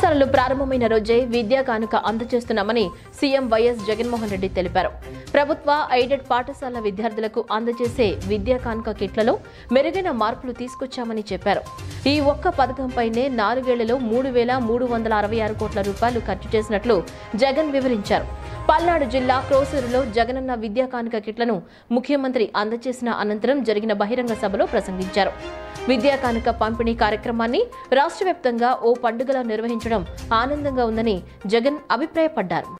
పాఠశాలలు ప్రారంభమైన రోజే విద్యా కానుక అందజేస్తున్నామని సీఎం వైఎస్ జగన్మోహన్ రెడ్డి తెలిపారు ప్రభుత్వ ఎయిడెడ్ పాఠశాల విద్యార్థులకు అందజేసే విద్యా కానుక కిట్లలో మెరుగైన మార్పులు తీసుకొచ్చామని చెప్పారు ఈ ఒక్క పథకంపైనే నాలుగేళ్లలో మూడు వేల మూడు వందల అరవై ఆరు కోట్ల రూపాయలు ఖర్చు చేసినట్లు జగన్ వివరించారు పల్నాడు జిల్లా క్రోసూరులో జగనన్న విద్యా కానుక కిట్లను ముఖ్యమంత్రి అందజేసిన అనంతరం జరిగిన బహిరంగ సభలో ప్రసంగించారు విద్యా కానుక పంపిణీ కార్యక్రమాన్ని రాష్ట్ర వ్యాప్తంగా ఓ పండుగలా నిర్వహించడం ఆనందంగా ఉందని జగన్ అభిప్రాయపడ్డారు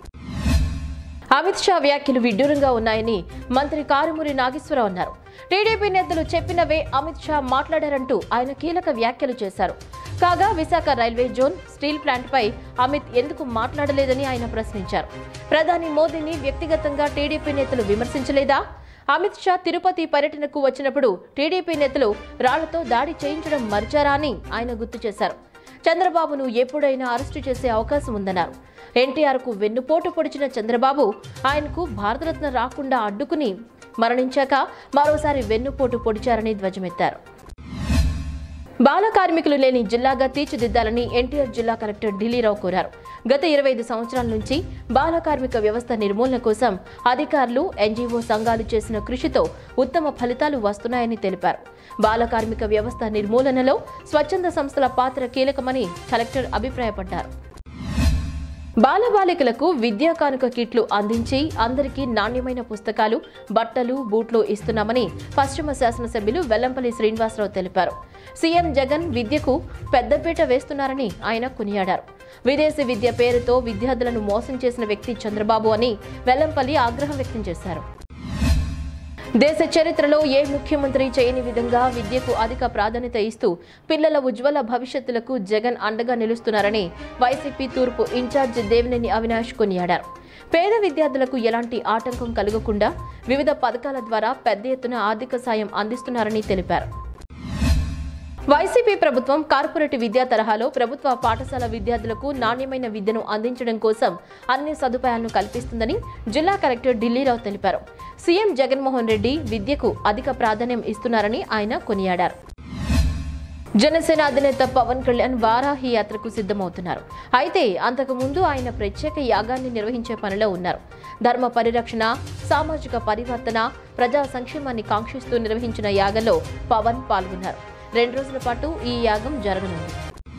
అమిత్ షా వ్యాఖ్యలు విడ్డూరంగా ఉన్నాయని మంత్రి కారుమూరి నాగేశ్వరరావు అన్నారు టీడీపీ నేతలు చెప్పినవే అమిత్ షా మాట్లాడారంటూ ఆయన కీలక వ్యాఖ్యలు చేశారు కాగా విశాఖ రైల్వే జోన్ స్టీల్ ప్లాంట్పై అమిత్ ఎందుకు మాట్లాడలేదని ఆయన ప్రశ్నించారు ప్రధాని మోదీని వ్యక్తిగతంగా టీడీపీ నేతలు విమర్శించలేదా అమిత్ షా తిరుపతి పర్యటనకు వచ్చినప్పుడు టీడీపీ నేతలు రాళ్లతో దాడి చేయించడం మర్చారా అని ఆయన గుర్తు చేశారు చంద్రబాబును ఎప్పుడైనా అరెస్టు చేసే అవకాశం ఉందన్నారు ఎన్టీఆర్ కు వెన్నుపోటు పొడిచిన చంద్రబాబు ఆయనకు భారతరత్న రాకుండా అడ్డుకుని మరణించాక మరోసారి వెన్నుపోటు పొడిచారని ధ్వజమెత్తారు బాల కార్మికులు లేని జిల్లాగా తీర్చిదిద్దాలని ఎన్టీఆర్ జిల్లా కలెక్టర్ ఢిల్లీరావు కోరారు గత ఇరవై ఐదు సంవత్సరాల నుంచి బాల కార్మిక వ్యవస్థ నిర్మూలన కోసం అధికారులు ఎన్జీఓ సంఘాలు చేసిన కృషితో ఉత్తమ ఫలితాలు వస్తున్నాయని తెలిపారు బాల కార్మిక వ్యవస్థ నిర్మూలనలో స్వచ్ఛంద సంస్థల పాత్ర కీలకమని కలెక్టర్ అభిప్రాయపడ్డారు బాలబాలికలకు విద్యా కానుక కిట్లు అందించి అందరికీ నాణ్యమైన పుస్తకాలు బట్టలు బూట్లు ఇస్తున్నామని పశ్చిమ శాసనసభ్యులు వెల్లంపల్లి శ్రీనివాసరావు తెలిపారు సీఎం జగన్ విద్యకు పెద్దపీట వేస్తున్నారని ఆయన కొనియాడారు విదేశీ విద్య పేరుతో విద్యార్థులను మోసం చేసిన వ్యక్తి చంద్రబాబు అని వెల్లంపల్లి ఆగ్రహం వ్యక్తం చేశారు దేశ చరిత్రలో ఏ ముఖ్యమంత్రి చేయని విధంగా విద్యకు అధిక ప్రాధాన్యత ఇస్తూ పిల్లల ఉజ్వల భవిష్యత్తులకు జగన్ అండగా నిలుస్తున్నారని వైసీపీ తూర్పు ఇన్ఛార్జ్ దేవినేని అవినాష్ కొనియాడారు పేద విద్యార్థులకు ఎలాంటి ఆటంకం కలగకుండా వివిధ పథకాల ద్వారా పెద్ద ఎత్తున ఆర్థిక సాయం అందిస్తున్నారని తెలిపారు వైసీపీ ప్రభుత్వం కార్పొరేట్ విద్యా తరహాలో ప్రభుత్వ పాఠశాల విద్యార్థులకు నాణ్యమైన విద్యను అందించడం కోసం అన్ని సదుపాయాలను కల్పిస్తుందని జిల్లా కలెక్టర్ ఢిల్లీరావు తెలిపారు సీఎం జగన్మోహన్ రెడ్డి విద్యకు అధిక ప్రాధాన్యం ఇస్తున్నారని ఆయన కొనియాడారు జనసేన అధినేత పవన్ కళ్యాణ్ వారాహి యాత్రకు సిద్ధమవుతున్నారు అయితే అంతకు ముందు ఆయన ప్రత్యేక యాగాన్ని నిర్వహించే పనిలో ఉన్నారు ధర్మ పరిరక్షణ సామాజిక పరివర్తన ప్రజా సంక్షేమాన్ని కాంక్షిస్తూ నిర్వహించిన యాగంలో పవన్ పాల్గొన్నారు రెండు రోజుల పాటు ఈ యాగం జరగనుంది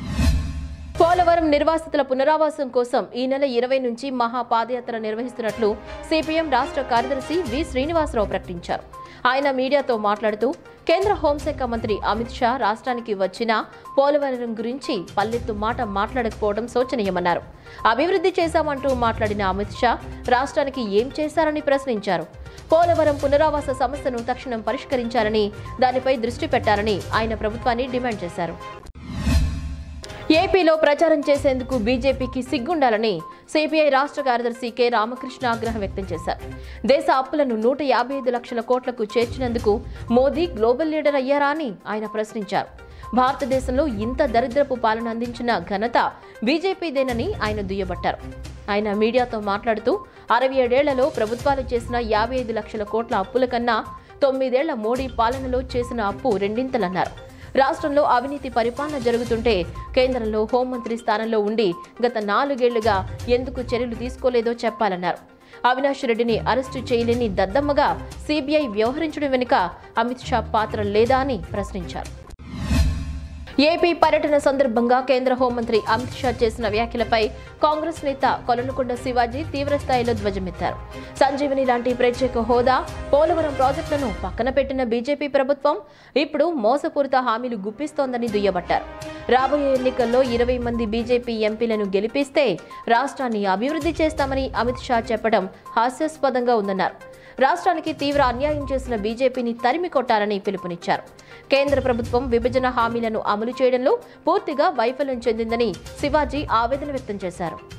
పోలవరం నిర్వాసితుల పునరావాసం కోసం ఈ నెల ఇరవై నుంచి మహా పాదయాత్ర నిర్వహిస్తున్నట్లు సిపిఎం రాష్ట్ర కార్యదర్శి వి శ్రీనివాసరావు ప్రకటించారు ఆయన మీడియాతో మాట్లాడుతూ కేంద్ర హోంశాఖ మంత్రి అమిత్ షా రాష్ట్రానికి వచ్చినా పోలవరం గురించి పల్లెత్తు మాట మాట్లాడకపోవడం శోచనీయమన్నారు అభివృద్ధి చేశామంటూ మాట్లాడిన అమిత్ షా రాష్ట్రానికి ఏం చేశారని ప్రశ్నించారు పోలవరం పునరావాస సమస్యను తక్షణం పరిష్కరించాలని దానిపై దృష్టి పెట్టాలని ఆయన ప్రభుత్వాన్ని డిమాండ్ చేశారు ఏపీలో ప్రచారం చేసేందుకు బీజేపీకి సిగ్గుండాలని సిపిఐ రాష్ట్ర కార్యదర్శి కె రామకృష్ణ ఆగ్రహం వ్యక్తం చేశారు దేశ అప్పులను నూట యాభై ఐదు లక్షల కోట్లకు చేర్చినందుకు మోదీ గ్లోబల్ లీడర్ అయ్యారా అని ఆయన ప్రశ్నించారు భారతదేశంలో ఇంత దరిద్రపు పాలన అందించిన ఘనత బీజేపీదేనని ఆయన దుయ్యబట్టారు ఆయన మీడియాతో మాట్లాడుతూ అరవై ఏడేళ్లలో ప్రభుత్వాలు చేసిన యాభై ఐదు లక్షల కోట్ల అప్పుల కన్నా తొమ్మిదేళ్ల మోడీ పాలనలో చేసిన అప్పు రెండింతలన్నారు రాష్ట్రంలో అవినీతి పరిపాలన జరుగుతుంటే కేంద్రంలో హోంమంత్రి స్థానంలో ఉండి గత నాలుగేళ్లుగా ఎందుకు చర్యలు తీసుకోలేదో చెప్పాలన్నారు అవినాష్ రెడ్డిని అరెస్టు చేయలేని దద్దమ్మగా సీబీఐ వ్యవహరించడం వెనుక అమిత్ షా పాత్ర లేదా అని ప్రశ్నించారు ఏపీ పర్యటన సందర్భంగా కేంద్ర హోంమంత్రి అమిత్ షా చేసిన వ్యాఖ్యలపై కాంగ్రెస్ నేత కొలనుకొండ శివాజీ తీవ్రస్థాయిలో ధ్వజమెత్తారు సంజీవని లాంటి ప్రత్యేక హోదా పోలవరం ప్రాజెక్టులను పక్కన పెట్టిన బీజేపీ ప్రభుత్వం ఇప్పుడు మోసపూరిత హామీలు గుప్పిస్తోందని దుయ్యబట్టారు రాబోయే ఎన్నికల్లో ఇరవై మంది బీజేపీ ఎంపీలను గెలిపిస్తే రాష్ట్రాన్ని అభివృద్ధి చేస్తామని అమిత్ షా చెప్పడం హాస్యాస్పదంగా ఉందన్నారు రాష్ట్రానికి తీవ్ర అన్యాయం చేసిన బీజేపీని తరిమి కొట్టాలని పిలుపునిచ్చారు కేంద్ర ప్రభుత్వం విభజన హామీలను అమలు చేయడంలో పూర్తిగా వైఫల్యం చెందిందని శివాజీ ఆవేదన వ్యక్తం చేశారు